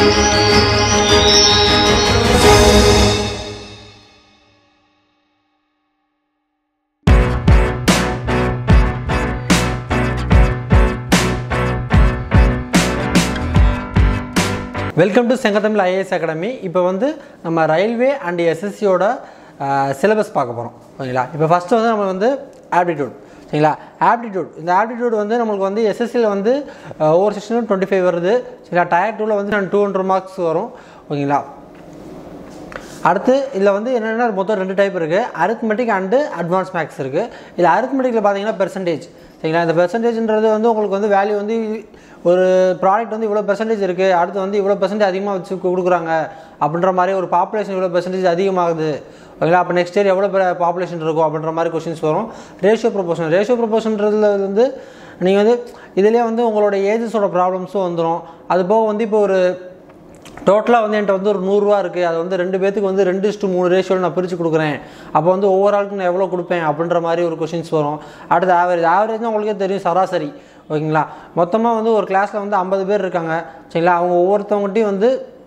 welcome to Sengathamizh IAS academy இப்போ வந்து நம்ம ரயில்வே அண்ட் எஸ்எஸ்சியோட சிலபஸ் பார்க்க போகிறோம் ஓகேங்களா இப்போ ஃபஸ்ட்டு வந்து நம்ம வந்து ஆப்டிடியூட் சரிங்களா ஆப்டிடியூட் இந்த ஆப்டிடியூட் வந்து நம்மளுக்கு வந்து எஸ்எஸ்சியில் வந்து அஹ், ஒவ்வொரு செக்ஷனும் டுவெண்ட்டி ஃபைவ் வருது சரிங்களா டயர் டூவில் வந்து டூ ஹண்ட்ரட் மார்க்ஸ் வரும் ஓகேங்களா அடுத்து இதில் வந்து என்னென்னா மொத்தம் ரெண்டு டைப் இருக்குது அரித்மெட்டிக் அண்டு அட்வான்ஸ் மேக்ஸ் இருக்குது இது அரித்மெட்டிக்கில் பார்த்தீங்கன்னா பெர்சன்டேஜ் சரிங்களா இந்த பெர்சன்டேஜ்ன்றது வந்து உங்களுக்கு வந்து வேல்யூ வந்து ஒரு ப்ராடக்ட் வந்து இவ்வளோ பெர்சன்டேஜ் இருக்குது அடுத்து வந்து இவ்வளோ பெர்சன்டேஜ் அதிகமாக வச்சு கொடுக்குறாங்க அப்படின்ற மாதிரி ஒரு பாப்புலேஷன் இவ்வளோ பெர்சன்டேஜ் அதிகமாகுது ஓகேங்களா அப்போ நெக்ஸ்ட் இயர் எவ்வளோ பாப்புலேஷன் இருக்கும் அப்படின்ற மாதிரி கொஷின்ஸ் வரும் ரேஷியோ ப்ரொபோஷன் ரேஷியோ ப்ரொபோஷன்றதுல வந்து நீங்கள் வந்து இதுலேயே வந்து உங்களோட ஏஜஸோட ப்ராப்ளம்ஸும் வந்துடும் அது போக வந்து இப்போ ஒரு டோட்டலாக வந்து என்கிட்ட வந்து ஒரு நூறுரூவா இருக்குது அது வந்து ரெண்டு பேத்துக்கு வந்து ரெண்டு இஸ்டு மூணு ரேஷியோவில் நான் பிரித்து கொடுக்குறேன் அப்போ வந்து ஒவ்வொரு ஆளுக்கு நான் எவ்வளோ கொடுப்பேன் அப்படின்ற மாதிரி ஒரு கொஷின்ஸ் வரும் அடுத்து ஆவரேஜ் ஆவரேஜ்னா உங்களுக்கே தெரியும் சராசரி ஓகேங்களா மொத்தமாக வந்து ஒரு கிளாஸில் வந்து ஐம்பது பேர் இருக்காங்க சரிங்களா அவங்க ஒவ்வொருத்தவங்ககிட்டையும் வந்து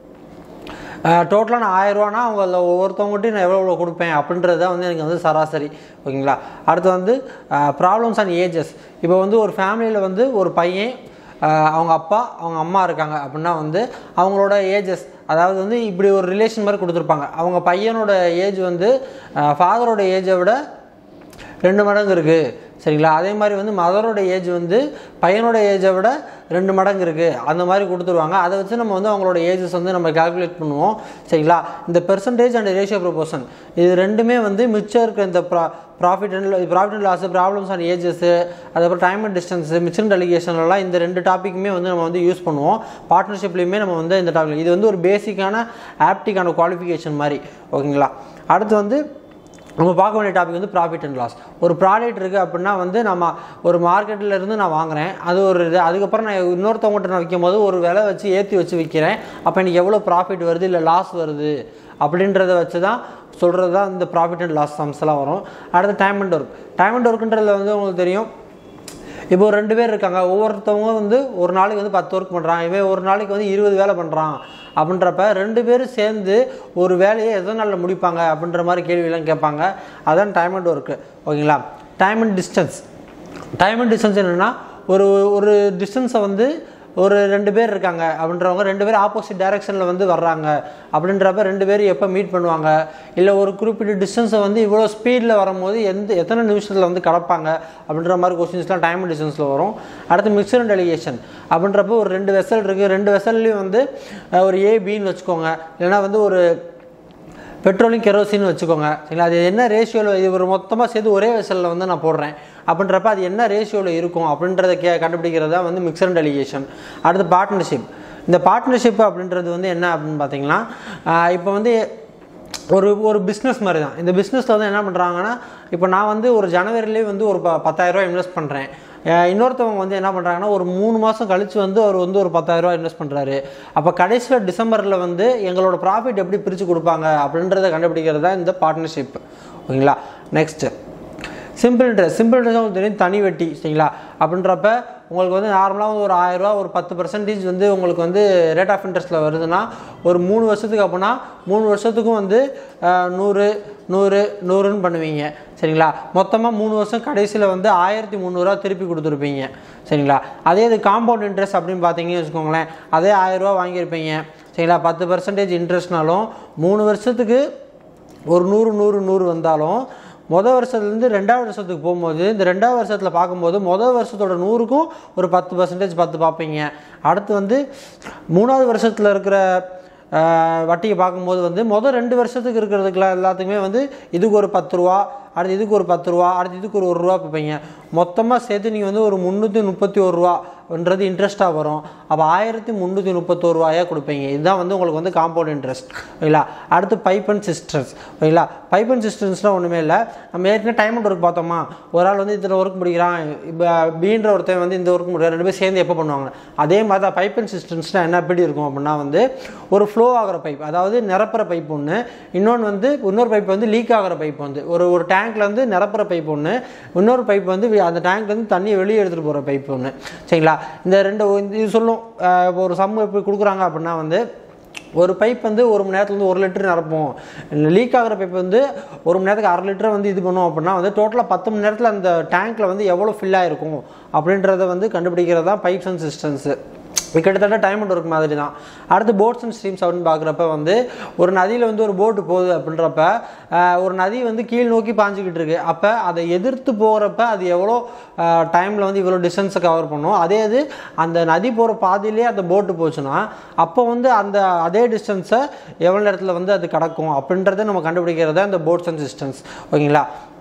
டோட்டலாக நான் ஆயிரரூவானா அவங்க அதில் ஒவ்வொருத்தவங்ககிட்டையும் நான் எவ்வளோ எவ்வளோ கொடுப்பேன் அப்படின்றது தான் வந்து எனக்கு வந்து சராசரி ஓகேங்களா அடுத்து வந்து ப்ராப்ளம்ஸ் அண்ட் ஏஜஸ் இப்போ வந்து ஒரு ஃபேமிலியில் வந்து ஒரு பையன் ஆஹ் அவங்க அப்பா அவங்க அம்மா இருக்காங்க அப்படின்னா வந்து அவங்களோட ஏஜஸ் அதாவது வந்து இப்படி ஒரு ரிலேஷன் மாதிரி கொடுத்துருப்பாங்க அவங்க பையனோட ஏஜ் வந்து ஃபாதரோட ஏஜை விட ரெண்டு மடங்கு இருக்குது சரிங்களா அதே மாதிரி வந்து மதரோட ஏஜ் வந்து பையனோட ஏஜை விட ரெண்டு மடங்கு இருக்குது அந்த மாதிரி கொடுத்துருவாங்க அதை வச்சு நம்ம வந்து அவங்களோட ஏஜஸ் வந்து நம்ம கால்குலேட் பண்ணுவோம் சரிங்களா இந்த பெர்சன்டேஜ் அண்ட் ரேஷியோ ப்ரொபோஷன் இது ரெண்டுமே வந்து மிச்சம் இருக்க இந்த pro profit and profit and loss problems and ages அதுக்கப்புறம் டைம் அண்ட் டிஸ்டன்ஸ் மிச்சம் டெலிகேஷன்லாம் இந்த ரெண்டு டாப்பிக்குமே வந்து நம்ம வந்து யூஸ் பண்ணுவோம் பார்ட்னர்ஷிப்லேயுமே நம்ம வந்து இந்த டாபிக் இது வந்து ஒரு பேசிக்கான ஆப்டிக்கான குவாலிஃபிகேஷன் மாதிரி ஓகேங்களா அடுத்து வந்து நம்ம பார்க்க வேண்டிய டாபிக் வந்து ப்ராஃபிட் அண்ட் லாஸ் ஒரு ப்ராடக்ட் இருக்குது அப்படின்னா வந்து நம்ம ஒரு மார்க்கெட்டில் இருந்து நான் வாங்குறேன் அது ஒரு இது அதுக்கப்புறம் நான் இன்னொருத்தவங்ககிட்ட நான் விற்கும் போது ஒரு விலை வச்சு ஏற்றி வச்சு விற்கிறேன் அப்போ எனக்கு எவ்வளோ ப்ராஃபிட் வருது இல்லை லாஸ் வருது அப்படின்றத வச்சு தான் சொல்கிறது தான் இந்த ப்ராஃபிட் அண்ட் லாஸ் சம்ஸ்லாம் வரும் அடுத்து time and work time and ஒர்க்குன்றதுல வந்து உங்களுக்கு தெரியும் இப்போ ஒரு ரெண்டு பேர் இருக்காங்க ஒவ்வொருத்தவங்க வந்து ஒரு நாளைக்கு வந்து பத்து ஒர்க் பண்ணுறான் இவன் ஒரு நாளைக்கு வந்து இருபது வேலை பண்ணுறான் அப்படின்றப்ப ரெண்டு பேரும் சேர்ந்து ஒரு வேலையை எத்தனை நாளில் முடிப்பாங்க அப்படின்ற மாதிரி கேள்வியெல்லாம் கேட்பாங்க அதான் டைம் அண்ட் ஒர்க்கு ஓகேங்களா time and distance time and distance என்னென்னா ஒரு ஒரு டிஸ்டன்ஸை வந்து ஒரு ரெண்டு பேர் இருக்காங்க அப்படின்றவங்க ரெண்டு பேரும் ஆப்போசிட் டைரெக்ஷனில் வந்து வர்றாங்க அப்படின்றப்ப ரெண்டு பேரும் எப்போ மீட் பண்ணுவாங்க இல்லை ஒரு குறிப்பிட்ட டிஸ்டன்ஸை வந்து இவ்வளோ ஸ்பீடில் வரும்போது எந்த எத்தனை நிமிஷத்தில் வந்து கடப்பாங்க அப்படின்ற மாதிரி கொஸ்டின்ஸ்லாம் டைம் அண்ட் டிஸ்டன்ஸில் வரும் அடுத்து மிக்சர் அண்ட் டெலிகேஷன் அப்படின்றப்போ ஒரு ரெண்டு வெசல் இருக்குது ரெண்டு வெசல்லையும் வந்து அஹ், ஒரு ஏ பின்னு வச்சுக்கோங்க இல்லைன்னா வந்து ஒரு பெட்ரோலிங் கெரோசின் வச்சுக்கோங்க சரிங்களா அது என்ன ரேஷியோவில் இது ஒரு மொத்தமாக சேர்த்து ஒரே வெசலில் வந்து நான் போடுறேன் அப்படின்றப்ப அது என்ன ரேஷியோவில் இருக்கும் அப்படின்றத கே கண்டுபிடிக்கிறது தான் வந்து மிக்சர் அண்ட் டெலிகேஷன் அடுத்து பார்ட்னர்ஷிப் இந்த பார்ட்னர்ஷிப் அப்படின்றது வந்து என்ன அப்படின்னு பார்த்தீங்கன்னா ஆஹ் இப்போ வந்து ஒரு ஒரு பிஸ்னஸ் மாதிரி தான் இந்த பிஸ்னஸில் வந்து என்ன பண்ணுறாங்கன்னா இப்போ நான் வந்து ஒரு ஜனவரிலேயே வந்து ஒரு ப பத்தாயிரரூவா இன்வெஸ்ட் பண்ணுறேன் இன்னொருத்தவங்க வந்து என்ன பண்ணுறாங்கன்னா ஒரு மூணு மாதம் கழித்து வந்து அவர் வந்து ஒரு பத்தாயிரரூவா இன்வெஸ்ட் பண்ணுறாரு அப்போ கடைசியில் டிசம்பரில் வந்து எங்களோட ப்ராஃபிட் எப்படி பிரித்து கொடுப்பாங்க அப்படின்றத கண்டுபிடிக்கிறது தான் இந்த பார்ட்னர்ஷிப் ஓகேங்களா next simple interest simple interest உங்களுக்கு தெரியும் தனி வட்டி சரிங்களா அப்படின்றப்ப உங்களுக்கு வந்து நார்மலாக வந்து ஒரு ஆயிரரூவா ஒரு பத்து பர்சன்டேஜ் வந்து உங்களுக்கு வந்து ரேட் ஆஃப் இன்ட்ரெஸ்ட்டில் வருதுன்னா ஒரு மூணு வருஷத்துக்கு அப்படின்னா மூணு வருஷத்துக்கும் வந்து அஹ், நூறு நூறு நூறுன்னு பண்ணுவீங்க சரிங்களா மொத்தமாக மூணு வருஷம் கடைசியில் வந்து ஆயிரத்தி முந்நூறுரூவா திருப்பி கொடுத்துருப்பீங்க சரிங்களா அதே இது காம்பவுண்ட் இன்ட்ரெஸ்ட் அப்படின்னு பார்த்தீங்கன்னு வச்சுக்கோங்களேன் அதே ஆயிரரூவா வாங்கியிருப்பீங்க சரிங்களா பத்து பர்சன்டேஜ் இன்ட்ரெஸ்ட்னாலும் மூணு வருஷத்துக்கு ஒரு நூறு நூறு நூறு வந்தாலும் மொதல் வருஷத்துலேருந்து ரெண்டாவது வருஷத்துக்கு போகும்போது இந்த ரெண்டாவது வருஷத்தில் பார்க்கும்போது மொதல் வருஷத்தோட நூறுக்கும் ஒரு பத்து பர்சன்டேஜ் பத்து பார்ப்பீங்க அடுத்து வந்து மூணாவது வருஷத்தில் இருக்கிற ஆஹ், வட்டியை பார்க்கும்போது வந்து மொதல் ரெண்டு வருஷத்துக்கு இருக்கிறதுக்குலாம் எல்லாத்துக்குமே வந்து இதுக்கு ஒரு பத்து ரூபா அடுத்து இதுக்கு ஒரு பத்து ரூபா அடுத்து இதுக்கு ஒரு ஒரு ரூபா பார்ப்பீங்க மொத்தமாக சேர்த்து நீங்கள் வந்து ஒரு முந்நூற்றி முப்பத்தி ஒரு ரூபான்றது இன்ட்ரெஸ்ட்டாக வரும் அப்போ ஆயிரத்தி முந்நூற்றி முப்பத்தோரு ரூபாயாக கொடுப்பீங்க இதுதான் வந்து உங்களுக்கு வந்து காம்பவுண்ட் இன்ட்ரெஸ்ட் ஓகேங்களா அடுத்து பைப் அண்ட் சிஸ்டர்ஸ் ஓகேங்களா பைப் அண்ட் சிஸ்டர்ஸ்லாம் ஒன்றுமே இல்லை நம்ம ஏற்கனவே டைம் அண்ட் ஒர்க் பார்த்தோமா ஒரு ஆள் வந்து இத்தனை ஒர்க் முடிக்கிறான் இப்போ பீன்ற ஒருத்தன் வந்து இந்த ஒர்க் முடிக்கிறான் ரெண்டு பேரும் சேர்ந்து எப்போ பண்ணுவாங்க அதே மாதிரி தான் பைப் அண்ட் சிஸ்டம்ஸ்னால் என்ன எப்படி இருக்கும் அப்படின்னா வந்து ஒரு ஃப்ளோ ஆகிற பைப் அதாவது நிரப்புற பைப் ஒன்று இன்னொன்று வந்து இன்னொரு பைப் வந்து லீக் ஆகிற பைப் வந்து ஒரு ஒரு டேங்க்ல வந்து நிரப்புற பைப் ஒன்று இன்னொரு பைப் வந்து வி- அந்த டேங்க்லேருந்து தண்ணியை வெளியே எடுத்துகிட்டு போகிற பைப் ஒன்று சரிங்களா இந்த ரெண்டு இந்த இது சொல்லும் அஹ் இப்போ ஒரு சம் எப்படி கொடுக்குறாங்க அப்படின்னா வந்து ஒரு பைப் வந்து ஒரு மணி நேரத்துல வந்து ஒரு லிட்டர் நிரப்போம் லீக் ஆகிற பைப் வந்து ஒரு மணி நேரத்துக்கு அரை லிட்டர் வந்து இது பண்ணும் அப்படின்னா வந்து டோட்டலாக பத்து மணி நேரத்தில் அந்த டேங்க்கில் வந்து எவ்வளோ ஃபில் ஆகிருக்கும் அப்படின்றத வந்து கண்டுபிடிக்கிறது தான் பைப்ஸ் அண்ட் சிஸ்டம்ஸு இது கிட்டத்தட்ட டைம் அண்ட் ஒர்க் மாதிரி தான் அடுத்து போட்ஸ் அண்ட் ஸ்ட்ரீம்ஸ் அப்படின்னு பார்க்குறப்ப வந்து ஒரு நதியில் வந்து ஒரு போட்டு போகுது அப்படின்றப்ப ஆஹ், ஒரு நதி வந்து கீழ் நோக்கி பாஞ்சிக்கிட்டு இருக்கு அப்போ அதை எதிர்த்து போகிறப்ப அது எவ்வளோ டைமில் வந்து இவ்வளோ டிஸ்டன்ஸை கவர் பண்ணும் அதே இது அந்த நதி போகிற பாதையிலே அந்த போட்டு போச்சுன்னா அப்போ வந்து அந்த அதே டிஸ்டன்ஸை எவ்வளோ நேரத்தில் வந்து அது கடக்கும் அப்படின்றத நம்ம கண்டுபிடிக்கிறது தான் இந்த போட்ஸ் அண்ட் சிஸ்டம்ஸ் ஓகேங்களா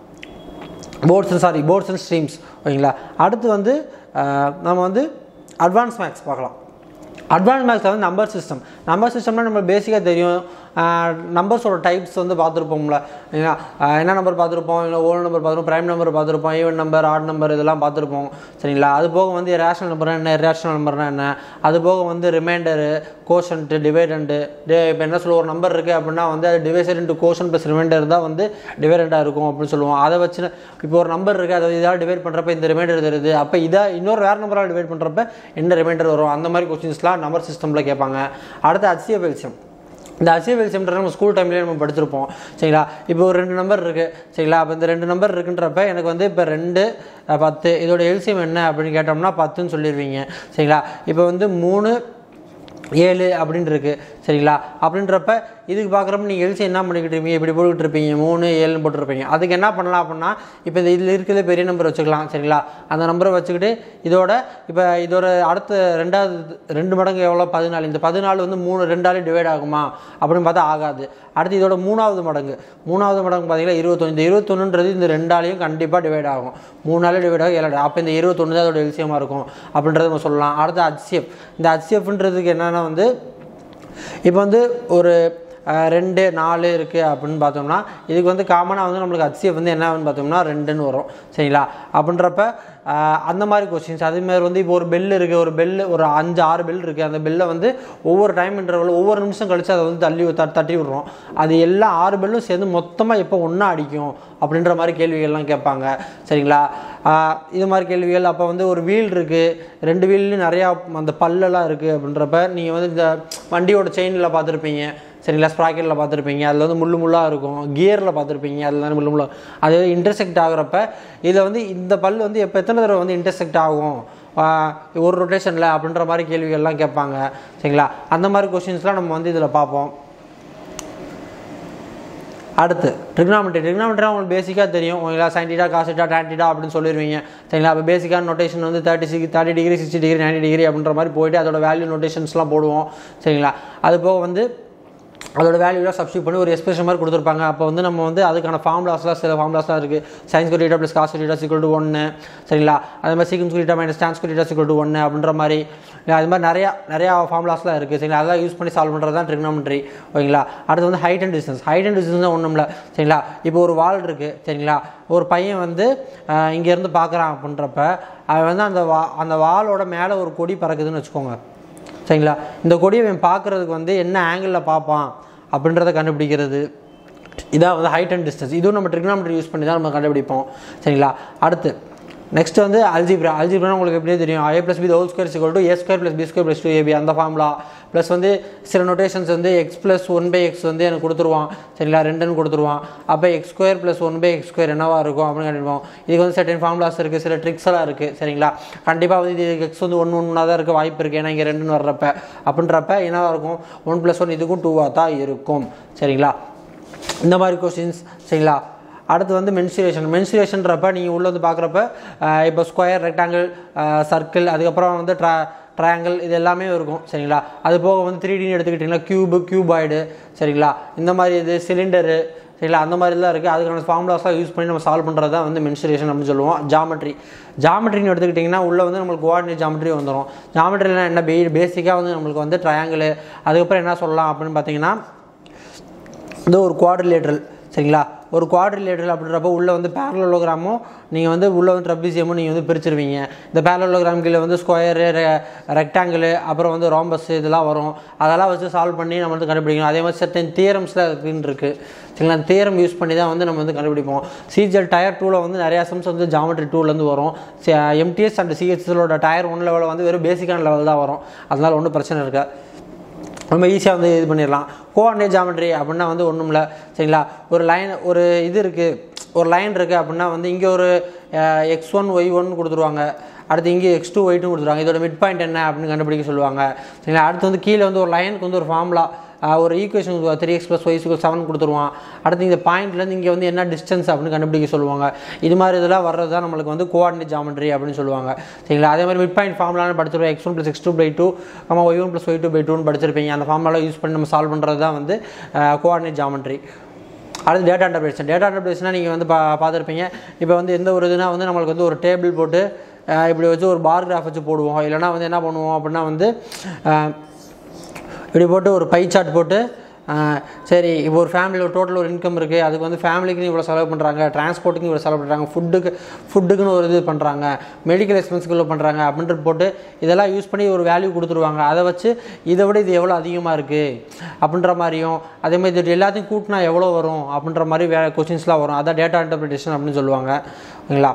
boats sorry boats and streams ஓகேங்களா அடுத்து வந்து அஹ், நம்ம வந்து அட்வான்ஸ் மேக்ஸ் பார்க்கலாம் அட்வான்ஸ் மேக்ஸில் வந்து நம்பர் சிஸ்டம் நம்பர் சிஸ்டம்னா நம்ம பேசிக்காக தெரியும் நம்பர்ஸோட டைப்ஸ் வந்து பார்த்துருப்போம்ல ஏன்னா, அஹ், என்ன நம்பர் பார்த்துருப்போம் இல்லை ஓல் நம்பர் பார்த்துருப்போம் ப்ரைம் நம்பர் பார்த்துருப்போம் ஈவன் நம்பர் ஆட் நம்பர் இதெல்லாம் பார்த்துருப்போம் சரிங்களா அது போக வந்து ரேஷனல் நம்பர்னா என்ன ரேஷனல் நம்பர்னா என்ன அது போக வந்து ரிமைண்டரு கோஷன்ட்டு டிவைடண்ட்டு இப்போ என்ன சொல்லுவோம் ஒரு நம்பர் இருக்குது அப்படின்னா வந்து அது divisor into quotient plus remainder தான் வந்து டிவைடண்டாக இருக்கும் அப்படின்னு சொல்லுவோம் அதை வச்சு இப்போ ஒரு நம்பர் இருக்குது அதை இதாக டிவைட் பண்ணுறப்ப இந்த ரிமைண்டர் தருது அப்போ இதை இன்னொரு வேறு நம்பரால் டிவைட் பண்ணுறப்ப என்ன ரிமைண்டர் வரும் அந்த மாதிரி கொஸ்டின்ஸ்லாம் நம்பர் சிஸ்டமில் கேட்பாங்க அடுத்து HCF எல்சியம் இந்த HCF எல்சியம்ன்றது நம்ம ஸ்கூல் டைம்லேயே நம்ம படிச்சிருப்போம் சரிங்களா இப்போ ஒரு ரெண்டு நம்பர் இருக்குது சரிங்களா அப்போ இந்த ரெண்டு நம்பர் இருக்குன்றப்ப எனக்கு வந்து இப்போ ரெண்டு அஹ், பத்து இதோட எல்சியம் என்ன அப்படின்னு கேட்டோம்னா பத்துன்னு சொல்லிடுவீங்க சரிங்களா இப்போ வந்து மூணு ஏழு அப்படின்னு இருக்கு சரிங்களா அப்படின்றப்ப இதுக்கு பார்க்குறப்ப நீங்கள் எல்சி என்ன பண்ணிக்கிட்டு இருப்பீங்க இப்படி போட்டுக்கிட்டு இருப்பீங்க மூணு ஏழுன்னு போட்டுருப்பீங்க அதுக்கு என்ன பண்ணலாம் அப்படின்னா இப்போ இந்த இதில் இருக்கிறது பெரிய நம்பர் வச்சுக்கலாம் சரிங்களா அந்த நம்பரை வச்சுக்கிட்டு இதோட இப்போ இதோட அடுத்த ரெண்டாவது ரெண்டு மடங்கு எவ்வளோ பதினாலு இந்த பதினாலு வந்து மூணு ரெண்டாலே டிவைட் ஆகுமா அப்படின்னு பார்த்தா ஆகாது அடுத்து இதோட மூணாவது மடங்கு மூணாவது மடங்கு பார்த்தீங்கன்னா இருபத்தொன்று இந்த இருபத்தொன்னுன்றது இந்த ரெண்டாலையும் கண்டிப்பாக டிவைட் ஆகும் மூணாலே டிவைட் ஆகும் ஏழு அப்போ இந்த இருபத்தொன்று தான் அதோட எல்சியமாக இருக்கும் அப்படின்றத நம்ம சொல்லலாம் அடுத்து HCF இந்த HCFன்றதுக்கு என்னென்னா வந்து இப்போ வந்து ஒரு அஹ், ரெண்டு நாலு இருக்குது அப்படின்னு பார்த்தோம்னா இதுக்கு வந்து காமனாக வந்து நம்மளுக்கு HCF வந்து என்ன ஆகுன்னு பார்த்தோம்னா ரெண்டுன்னு வரும் சரிங்களா அப்படின்றப்ப அஹ், அந்த மாதிரி கொஸ்டின்ஸ் அதேமாதிரி வந்து இப்போ ஒரு பெல் இருக்குது ஒரு பெல் ஒரு அஞ்சு ஆறு பெல் இருக்குது அந்த பெல்லை வந்து ஒவ்வொரு டைம் இன்டர்வல் ஒவ்வொரு நிமிஷம் கழிச்சு அதை வந்து தள்ளி த- தட்டி விடுறோம் அது எல்லா ஆறு பெல்லும் சேர்ந்து மொத்தமாக எப்போ ஒன்றா அடிக்கும் அப்படின்ற மாதிரி கேள்விகள்லாம் கேட்பாங்க சரிங்களா ஆஹ் இது மாதிரி கேள்விகள் அப்போ வந்து ஒரு வீல் இருக்குது ரெண்டு வீல்லையும் நிறையா அந்த பல்லெல்லாம் இருக்குது அப்படின்றப்ப நீங்கள் வந்து இந்த வண்டியோட செயினில் பார்த்துருப்பீங்க சரிங்களா ஸ்ப்ராக்கெட்டில் பார்த்துருப்பீங்க அதில் வந்து முள்ளு முள்ளாக இருக்கும் கியரில் பார்த்துருப்பீங்க அதில் வந்து முள்ளு முள்ளா அது இன்டர்செக்ட் ஆகுறப்ப இதில் வந்து இந்த பல் வந்து எப்போ எத்தனை தடவை வந்து இன்டர்செக்ட் ஆகும் ஆஹ் ஒரு ரொட்டேஷனில் அப்படின்ற மாதிரி கேள்விகள்லாம் கேட்பாங்க சரிங்களா அந்த மாதிரி கொஷின்ஸ்லாம் நம்ம வந்து இதில் பார்ப்போம் அடுத்து ட்ரிக்னாமெட்ரி ட்ரிக்னாமெட்ரி உங்களுக்கு பேசிக்காக தெரியும் உங்களா சைன்டிடா காசிட்டா டேன்டிடா அப்படின்னு சொல்லிடுவீங்க சரிங்களா அப்போ பேசிக்கான நோட்டேஷன் வந்து thirty six thirty degree sixty degree ninety degree அப்படின்ற மாதிரி போயிட்டு அதோட வேல்யூ நோட்டேஷன்ஸ்லாம் போடுவோம் சரிங்களா அது போக வந்து அதோட வேல்யூலாம் சப்ஸ்டியூட் பண்ணி ஒரு எக்ஸ்பிரஷன் மாதிரி கொடுத்துருப்பாங்க அப்போ வந்து நம்ம வந்து அதுக்கான ஃபார்முலாஸ்லாம் சில ஃபார்முலாஸ்லாம் இருக்குது சயின்ஸ் கொரிட்டா ப்ளஸ் காசு கொரிட்டா சிக்கல் டு ஒன்று சரிங்களா அதே மாதிரி சீக்கிரம் கொரிட்டா மைனஸ் டான்ஸ் கொரிட்டா சிக்கல் டு ஒன்று அப்படின்ற மாதிரி இல்ல, அது மாதிரி நிறையா நிறையா ஃபார்முலாஸ்லாம் இருக்குது சரிங்களா அதெல்லாம் யூஸ் பண்ணி சால்வ் பண்ணுறது தான் ட்ரிக்னாமெட்ரி ஓகேங்களா அடுத்து வந்து height and distance height and distance ஒன்றும் இல்லை சரிங்களா இப்போ ஒரு வால் இருக்குது சரிங்களா ஒரு பையன் வந்து ஆஹ், இங்கேருந்து பார்க்குறான் அப்படின்றப்ப அவன் வந்து அந்த வா அந்த வாலோட மேலே ஒரு கொடி பறக்குதுன்னு வச்சுக்கோங்க சரிங்களா இந்த கொடியை இவன் பார்க்குறதுக்கு வந்து என்ன ஆங்கிளில் பார்ப்பான் அப்படின்றத கண்டுபிடிக்கிறது இதான் வந்து ஹைட் அண்ட் டிஸ்டன்ஸ் இதுவும் நம்ம ட்ரிக்னாமெட்ரி யூஸ் பண்ணி தான் நம்ம கண்டுபிடிப்போம் சரிங்களா அடுத்து நெக்ஸ்ட் வந்து அல்ஜிப்ரா அல்ஜிப்ரா உங்களுக்கு எப்படியே தெரியும் a plus b whole square equal to a square plus b square plus two ab அந்த ஃபார்முலா ப்ளஸ் வந்து சில நோட்டேஷன்ஸ் வந்து x plus one by x வந்து எனக்கு கொடுத்துருவான் சரிங்களா ரெண்டுன்னு கொடுத்துருவான் அப்போ x square plus one by x square என்னவா இருக்கும் அப்படின்னு கண்டுபிடிப்போம் இதுக்கு வந்து சர்டன் ஃபார்முலாஸ் இருக்குது சில ட்ரிக்ஸ் எல்லாம் இருக்குது சரிங்களா கண்டிப்பாக வந்து இது எக்ஸ் வந்து ஒன்று ஒன்றா தான் இருக்க வாய்ப்பு இருக்குது ஏன்னா இங்கே ரெண்டுன்னு வர்றப்ப அப்படின்றப்ப என்னவா இருக்கும் ஒன் ப்ளஸ் ஒன் இதுக்கும் டூவாக தான் இருக்கும் சரிங்களா இந்த மாதிரி கொஸ்டின்ஸ் சரிங்களா அடுத்து வந்து மென்சுரேஷன் மென்சுரேஷன்றப்ப நீங்கள் உள்ள வந்து பார்க்குறப்ப இப்போ ஸ்கொயர் ரெக்டாங்கிள் சர்க்கிள் அதுக்கப்புறம் வந்து ட்ரா ட்ரையாங்கிள் இது எல்லாமே இருக்கும் சரிங்களா அது போக வந்து த்ரீ டின்னு எடுத்துக்கிட்டிங்கன்னா க்யூபு க்யூபாய்டு சரிங்களா இந்த மாதிரி இது சிலிண்டரு சரிங்களா அந்த மாதிரிலாம் இருக்குது அதுக்கான ஃபார்முலாஸ்லாம் யூஸ் பண்ணி நம்ம சால்வ் பண்ணுறது தான் வந்து மென்சுரேஷன் அப்படின்னு சொல்லுவோம் ஜாமெட்ரி ஜாமெட்ரின்னு எடுத்துக்கிட்டிங்கன்னா உள்ளே வந்து நம்மளுக்கு கோஆர்டினேட் ஜாமெட்ரி வந்துடும் ஜாமெட்ரிலாம் என்ன பே பேசிக்காக வந்து நம்மளுக்கு வந்து ட்ரையாங்கிள் அதுக்கப்புறம் என்ன சொல்லலாம் அப்படின்னு பார்த்தீங்கன்னா இது ஒரு குவாட்ரிலேட்ரல் சரிங்களா ஒரு குவாட்ரிலேட்ரல் அப்படின்றப்ப உள்ளே வந்து பேரலோகிராமும் நீங்கள் வந்து உள்ளே வந்து ட்ரபிசியமும் நீங்கள் வந்து பிரிச்சிருவீங்க இந்த பேரலோகிராம் கீழே வந்து ஸ்கொயரு ரெக்டாங்கிள் அப்புறம் வந்து ராம்பஸ் இதெல்லாம் வரும் அதெல்லாம் வச்சு சால்வ் பண்ணி நம்ம வந்து கண்டுபிடிக்கணும் அதே மாதிரி சர்டன் தியரம்ஸ்லாம் இருக்குன்னு இருக்குது சரிங்களா அந்த தியரம் யூஸ் பண்ணி தான் வந்து நம்ம வந்து கண்டுபிடிப்போம் சிஜிஎல் டயர் டூவில் வந்து நிறையா சம்ஸ் வந்து ஜாமெட்ரி டூலேருந்து வரும் எம்டிஎஸ் அண்ட் சிஹெச்எலோட டயர் ஒன் லெவலில் வந்து வெறும் பேசிக்கான லெவல் தான் வரும் அதனால் ஒன்றும் பிரச்சனை இருக்கா ரொம்ப ஈஸியாக வந்து இது பண்ணிடலாம் கோஆர்டினேட் ஜாமெட்ரி அப்படின்னா வந்து ஒன்றும் இல்லை சரிங்களா ஒரு லைன் ஒரு இது இருக்குது ஒரு லைன் இருக்குது அப்படின்னா வந்து இங்கே ஒரு எக்ஸ் ஒன் ஒய் ஒன் கொடுத்துருவாங்க அடுத்து இங்கே எக்ஸ் டூ ஒய் டூ கொடுத்துருவாங்க இதோட மிட் பாயிண்ட் என்ன அப்படின்னு கண்டுபிடிக்க சொல்லுவாங்க சரிங்களா அடுத்து வந்து கீழே வந்து ஒரு லைனுக்கு வந்து ஒரு ஃபார்முலா ஒரு equation three x plus y seven கொடுத்துருவான் அடுத்து இந்த பாயிண்ட்லேருந்து இங்கே வந்து என்ன டிஸ்டன்ஸ் அப்படின்னு கண்டுபிடிக்க சொல்லுவாங்க இது மாதிரி இதெல்லாம் வர்றது தான் நம்மளுக்கு வந்து கோஆர்டினேட் ஜாமெட்ரி அப்படின்னு சொல்லுவாங்க சரிங்களா அதே மாதிரி மிட் பாயிண்ட் ஃபார்முலான்னு படிச்சிருவோம் x one plus x two by two நம்ம y one plus y two by டூன்னு படிச்சிருப்பீங்க அந்த ஃபார்முலா யூஸ் பண்ணி நம்ம சால்வ் பண்ணுறது தான் வந்து கோஆர்டினேட் ஜாமெட்ரி அடுத்து டேட்டா இன்டர்பிரேஷன் டேட்டா இன்டர்பிரேஷனாக நீங்கள் வந்து பா பார்த்துருப்பீங்க இப்போ வந்து எந்த ஒரு இதுனா வந்து நம்மளுக்கு வந்து ஒரு டேபிள் போட்டு அஹ், இப்படி வச்சு ஒரு பார் கிராஃப் வச்சு போடுவோம் இல்லைனா வந்து என்ன பண்ணுவோம் அப்படின்னா வந்து அஹ், இப்படி போட்டு ஒரு பை சார்ட் போட்டு அஹ், சரி இப்போ ஒரு ஃபேமிலியில் டோட்டல் ஒரு இன்கம் இருக்குது அதுக்கு வந்து ஃபேமிலிக்கு இவ்வளோ செலவு பண்ணுறாங்க டிரான்ஸ்போர்ட்டுக்கு இவ்வளோ செலவு பண்ணுறாங்க ஃபுட்டுக்கு ஃபுட்டுக்குன்னு ஒரு இது பண்ணுறாங்க மெடிக்கல் எக்ஸ்பென்ஸுக்கு இவ்வளோ பண்ணுறாங்க அப்படின்ட்டு போட்டு இதெல்லாம் யூஸ் பண்ணி ஒரு வேல்யூ கொடுத்துருவாங்க அதை வச்சு இதை விட இது எவ்வளோ அதிகமாக இருக்குது அப்படின்ற மாதிரியும் அதே மாதிரி இது எல்லாத்தையும் கூட்டினா எவ்வளோ வரும் அப்படின்ற மாதிரி வே கொஸ்டின்ஸ்லாம் வரும் அதான் டேட்டா இன்டர்பிரிட்டேஷன் அப்படின்னு சொல்லுவாங்க ஓகேங்களா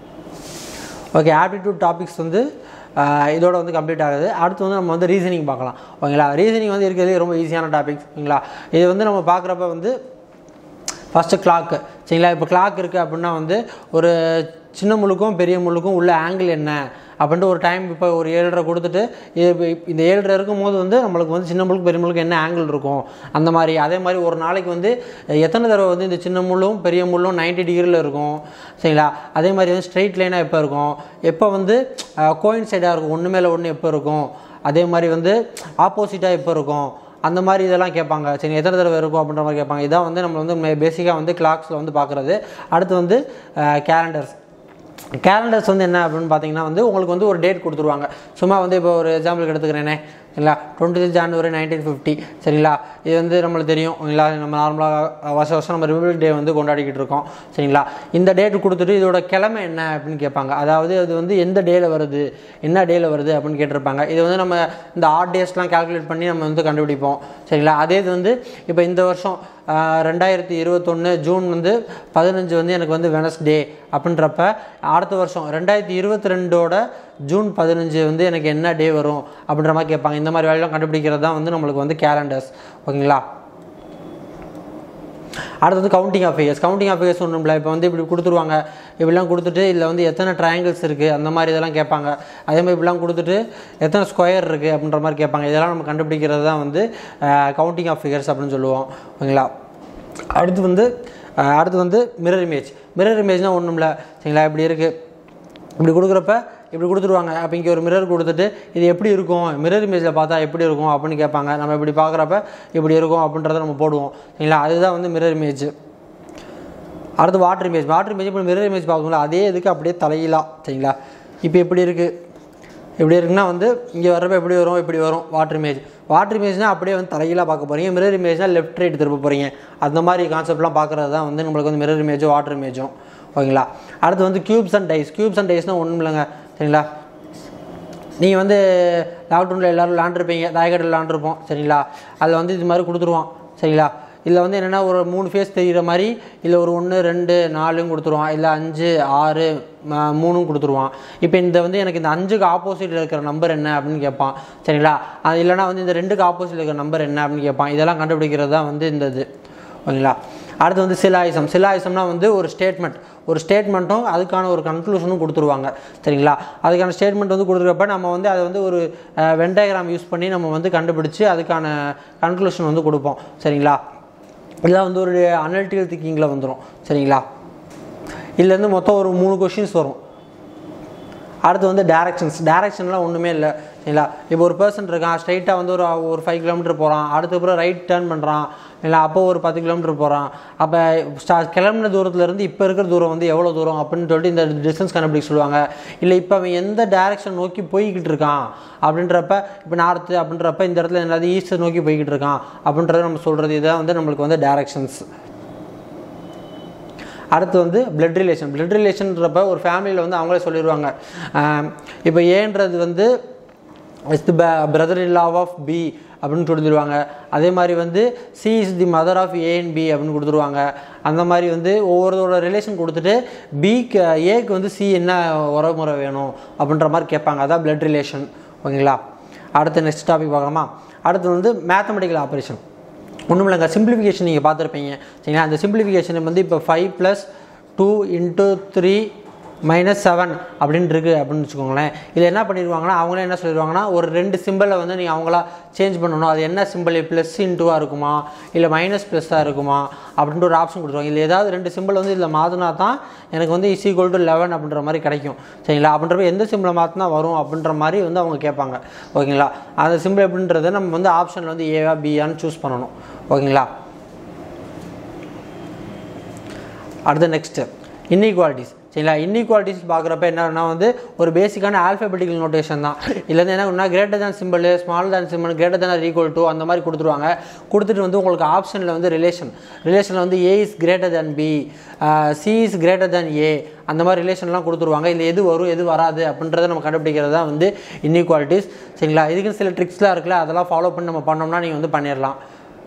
ஓகே ஆப்டிடியூட் டாபிக்ஸ் வந்து ஆஹ், இதோட வந்து கம்ப்ளீட் ஆகுது அடுத்து வந்து நம்ம வந்து ரீசனிங் பார்க்கலாம் ஓகேங்களா ரீசனிங் வந்து இருக்கிறதுலே ரொம்ப ஈஸியான டாபிக்ஸ் ஓகேங்களா இது வந்து நம்ம பார்க்குறப்ப வந்து ஃபஸ்ட்டு கிளாக்கு சரிங்களா இப்போ கிளாக் இருக்குது அப்படின்னா வந்து ஒரு சின்ன முழுக்கும் பெரிய முழுக்கும் உள்ள ஆங்கிள் என்ன அப்படின்ட்டு ஒரு டைம் இப்போ ஒரு ஏழரை கொடுத்துட்டு இது இப்ப இந்த ஏழரை இருக்கும்போது வந்து நம்மளுக்கு வந்து சின்ன முழுக்கு பெரிய முழுக்கு என்ன ஆங்கிள் இருக்கும் அந்த மாதிரி அதே மாதிரி ஒரு நாளைக்கு வந்து எத்தனை தடவை வந்து இந்த சின்ன முள்ளும் பெரிய முள்ளும் 90 டிகிரியில் இருக்கும் சரிங்களா அதே மாதிரி வந்து ஸ்ட்ரெயிட் லைனாக எப்போ இருக்கும் எப்போ வந்து கோயின் சைடாக இருக்கும் ஒன்று மேலே ஒன்று எப்போ இருக்கும் அதே மாதிரி வந்து ஆப்போசிட்டாக எப்போ இருக்கும் அந்த மாதிரி இதெல்லாம் கேட்பாங்க சரி எத்தனை தடவை இருக்கும் அப்படின்ற மாதிரி கேட்பாங்க இதான் வந்து நம்ம வந்து பேசிக்காக வந்து கிளாக்ஸில் வந்து பார்க்குறது அடுத்து வந்து கேலண்டர்ஸ் கேலண்டர்ஸ் வந்து என்ன அப்படின்னு பார்த்தீங்கன்னா வந்து உங்களுக்கு வந்து ஒரு டேட் கொடுத்துருவாங்க சும்மா வந்து இப்போ ஒரு எக்ஸாம்பிளுக்கு எடுத்துக்கிறேனே சரிங்களா டுவெண்ட்டி ஜான்வரி நைன்டீன் ஃபிஃப்டி சரிங்களா இது வந்து நம்மளுக்கு தெரியும் சரிங்களா நம்ம நார்மலாக வருஷம் வருஷம் நம்ம ரிபப்ளிக் டே வந்து கொண்டாடிக்கிட்டு இருக்கோம் சரிங்களா இந்த டேட் கொடுத்துட்டு இதோட கிழமை என்ன அப்படின்னு கேட்பாங்க அதாவது அது வந்து எந்த டேயில் வருது என்ன டேயில் வருது அப்படின்னு கேட்டிருப்பாங்க இது வந்து நம்ம இந்த ஆட் டேஸ்லாம் கால்குலேட் பண்ணி நம்ம வந்து கண்டுபிடிப்போம் சரிங்களா அதே இது வந்து இப்போ இந்த வருஷம் ஆஹ், ரெண்டாயிரத்தி இருபத்தொன்று ஜூன் வந்து பதினஞ்சு வந்து எனக்கு வந்து வெனஸ்டே அப்படின்றப்ப அடுத்த வருஷம் ரெண்டாயிரத்தி இருபத்தி ரெண்டோட ஜூன் பதினஞ்சு வந்து எனக்கு என்ன டே வரும் அப்படின்ற மாதிரி கேட்பாங்க இந்த மாதிரி வேலையெல்லாம் கண்டுபிடிக்கிறது தான் வந்து நம்மளுக்கு வந்து கேலண்டர்ஸ் ஓகேங்களா அடுத்தது counting of years counting of years ஒன்றும் இல்லை இப்போ வந்து இப்படி கொடுத்துருவாங்க இப்படிலாம் கொடுத்துட்டு இதில் வந்து எத்தனை ட்ரையாங்கிள்ஸ் இருக்குது அந்த மாதிரி இதெல்லாம் கேட்பாங்க அதே மாதிரி இப்படிலாம் கொடுத்துட்டு எத்தனை ஸ்கொயர் இருக்குது அப்படின்ற மாதிரி கேட்பாங்க இதெல்லாம் நம்ம கண்டுபிடிக்கிறது தான் வந்து கவுண்டிங் ஆஃப் ஃபிகர்ஸ் அப்படின்னு சொல்லுவோம் ஓகேங்களா அடுத்து வந்து அஹ், அடுத்து வந்து மிரர் இமேஜ் மிரர் இமேஜ்னால் ஒன்றும் இல்லை சரிங்களா இப்படி இருக்குது இப்படி கொடுக்குறப்ப இப்படி கொடுத்துருவாங்க அப்போ இங்கே ஒரு மிரர் கொடுத்துட்டு இது எப்படி இருக்கும் மிரர் இமேஜில் பார்த்தா எப்படி இருக்கும் அப்படின்னு கேட்பாங்க நம்ம இப்படி பார்க்குறப்ப இப்படி இருக்கும் அப்படின்றத நம்ம போடுவோம் சரிங்களா அதுதான் வந்து மிரர் இமேஜ் அடுத்து வாட்டர் இமேஜ் வாட்டர் இமேஜ் இப்போ மிரர் இமேஜ் பார்க்கணும்ல அதே இதுக்கு அப்படியே தலையிலா சரிங்களா இப்போ எப்படி இருக்குது இப்படி இருக்குன்னா வந்து இங்கே வர்றப்ப எப்படி வரும் இப்படி வரும் வாட்டர் இமேஜ் வாட்டர் இமேஜ்னால் அப்படியே வந்து தலையிலாக பார்க்க போகிறீங்க மிரர் இமேஜ்னால் லெஃப்ட் ரைட் திருப்ப போகிறீங்க அந்த மாதிரி கான்செப்ட்லாம் பார்க்குறது தான் வந்து நம்மளுக்கு வந்து மிரர் இமேஜும் வாட்டர் இமேஜும் ஓகேங்களா அடுத்து வந்து cubes and dice cubes and டைஸ்னால் ஒன்றும் இல்லைங்க சரிங்களா நீங்கள் வந்து லாக்டவுனில் எல்லோரும் விளாண்டுருப்பீங்க தாயக்கட்டில் விளாண்டுருப்போம் சரிங்களா அதில் வந்து இது மாதிரி கொடுத்துருவான் சரிங்களா இதில் வந்து என்னென்னா ஒரு மூணு ஃபேஸ் தெரிகிற மாதிரி இல்லை ஒரு ஒன்று ரெண்டு நாலும் கொடுத்துருவான் இல்லை அஞ்சு ஆறு ம- மூணும் கொடுத்துருவான் இப்போ இந்த வந்து எனக்கு இந்த அஞ்சுக்கு ஆப்போசிட்டில் இருக்கிற நம்பர் என்ன அப்படின்னு கேட்பான் சரிங்களா அது இல்லைனா வந்து இந்த ரெண்டுக்கு ஆப்போசிட்டில் இருக்கிற நம்பர் என்ன அப்படின்னு கேட்பான் இதெல்லாம் கண்டுபிடிக்கிறது தான் வந்து இந்த இது ஓகேங்களா அடுத்து வந்து சிலாயிசம் சிலாயிசம்னா வந்து ஒரு ஸ்டேட்மெண்ட் ஒரு ஸ்டேட்மெண்ட்டும் அதுக்கான ஒரு கன்க்ளூஷனும் கொடுத்துருவாங்க சரிங்களா அதுக்கான ஸ்டேட்மெண்ட் வந்து கொடுத்துருக்கப்ப நம்ம வந்து அதை வந்து ஒரு வெண்டயகிராம் யூஸ் பண்ணி நம்ம வந்து கண்டுபிடிச்சு அதுக்கான கன்க்ளூஷன் வந்து கொடுப்போம் சரிங்களா இதெல்லாம் வந்து ஒரு அனலிட்டிக்கல் திங்கிங்கில் வந்துடும் சரிங்களா இதுலேருந்து மொத்தம் ஒரு மூணு கொஷின்ஸ் வரும் அடுத்து வந்து டேரக்ஷன்ஸ் டேரக்ஷன்லாம் ஒன்றுமே இல்லை சரிங்களா இப்போ ஒரு பர்சன் இருக்கான் ஸ்ட்ரைட்டாக வந்து ஒரு ஒரு ஃபைவ் கிலோமீட்டர் போகிறான் அடுத்த அப்புறம் ரைட் டேர்ன் பண்ணுறான் இல்லை அப்போ ஒரு பத்து கிலோமீட்டர் போகிறான் அப்போ ஸ்டா கிளம்பின தூரத்துலேருந்து இப்போ இருக்கிற தூரம் வந்து எவ்வளோ தூரம் அப்படின்னு சொல்லிட்டு இந்த டிஸ்டன்ஸ் கண்டுபிடிக்க சொல்லுவாங்க இல்லை இப்போ அவன் எந்த டேரக்ஷன் நோக்கி போய்கிட்டு இருக்கான் அப்படின்றப்ப இப்போ நார்த்து அப்படின்றப்ப இந்த இடத்துல என்னது ஈஸ்ட் நோக்கி போய்கிட்டு இருக்கான் அப்படின்றத நம்ம சொல்கிறது இதுதான் வந்து நம்மளுக்கு வந்து டேரக்ஷன்ஸ் அடுத்து வந்து பிளட் ரிலேஷன் பிளட் ரிலேஷன்றப்ப ஒரு ஃபேமிலியில் வந்து அவங்களே சொல்லிடுவாங்க ஆம், இப்போ ஏன்றது வந்து is the brother in law of B அப்படின்னு கொடுத்துருவாங்க அதே மாதிரி வந்து C is the mother of A and B அப்படின்னு கொடுத்துருவாங்க அந்த மாதிரி வந்து ஒவ்வொருத்தரோட ரிலேஷன் கொடுத்துட்டு பிக்கு ஏக்கு வந்து சி என்ன உறவுமுறை வேணும் அப்படின்ற மாதிரி கேட்பாங்க அதான் பிளட் ரிலேஷன் ஓகேங்களா அடுத்து நெக்ஸ்ட் டாபிக் பார்க்கலாமா அடுத்து வந்து மேத்தமெட்டிக்கல் ஆப்ரேஷன் ஒன்றும் இல்லைங்க சிம்பிளிஃபிகேஷன் நீங்கள் பார்த்துருப்பீங்க சரிங்களா அந்த சிம்பிளிஃபிகேஷன் வந்து இப்போ five plus two into three minus seven அப்படின்னு இருக்கு அப்படின்னு வச்சுக்கோங்களேன் இதில் என்ன பண்ணிடுவாங்கன்னா அவங்களே என்ன சொல்லிடுவாங்கன்னா ஒரு ரெண்டு சிம்பிளை வந்து நீங்கள் அவங்களா சேஞ்ச் பண்ணணும் அது என்ன சிம்பிள் ப்ளஸ் இன்ட்டுவாக இருக்குமா இல்லை மைனஸ் ப்ளஸ்ஸாக இருக்குமா அப்படின்ட்டு ஒரு ஆப்ஷன் கொடுத்துருவாங்க இதில் ஏதாவது ரெண்டு சிம்பிள் வந்து இதில் மாற்றினா தான் எனக்கு வந்து இஸ் ஈக்குவல் டு லெவன் அப்படின்ற மாதிரி கிடைக்கும் சரிங்களா அப்படின்றப்ப எந்த சிம்பிளை மாற்றினா வரும் அப்படின்ற மாதிரி வந்து அவங்க கேட்பாங்க ஓகேங்களா அந்த சிம்பிள் எப்படின்றத நம்ம வந்து ஆப்ஷனில் வந்து ஏவா பியான்னு சூஸ் பண்ணணும் ஓகேங்களா அடுத்து நெக்ஸ்ட்டு இன்இக்வாலிட்டிஸ் சரிங்களா இன்இக்வாலிட்டிஸ் பார்க்குறப்ப என்னன்னா வந்து ஒரு பேசிக்கான ஆல்ஃபபெட்டிக்கல் நோட்டேஷன் தான் இதில் வந்து என்ன கிரேட்டர் தான் சிம்பிள் ஸ்மால் தான் சிம்பிள் கிரேட்டர் தான் ஈக்குவல் டு அந்த மாதிரி கொடுத்துருவாங்க கொடுத்துட்டு வந்து உங்களுக்கு ஆப்ஷனில் வந்து ரிலேஷன் ரிலேஷனில் வந்து A is greater than B C is greater than A அந்த மாதிரி ரிலேஷன்லாம் கொடுத்துருவாங்க இதில் எது வரும் எது வராது அப்படின்றத நம்ம கண்டுபிடிக்கிறது தான் வந்து இன்இக்வாலிட்டிஸ் சரிங்களா இதுக்கு சில ட்ரிக்ஸ்லாம் இருக்குல்ல அதெல்லாம் ஃபாலோ பண்ணி நம்ம பண்ணோம்னா நீங்கள் வந்து பண்ணிடலாம்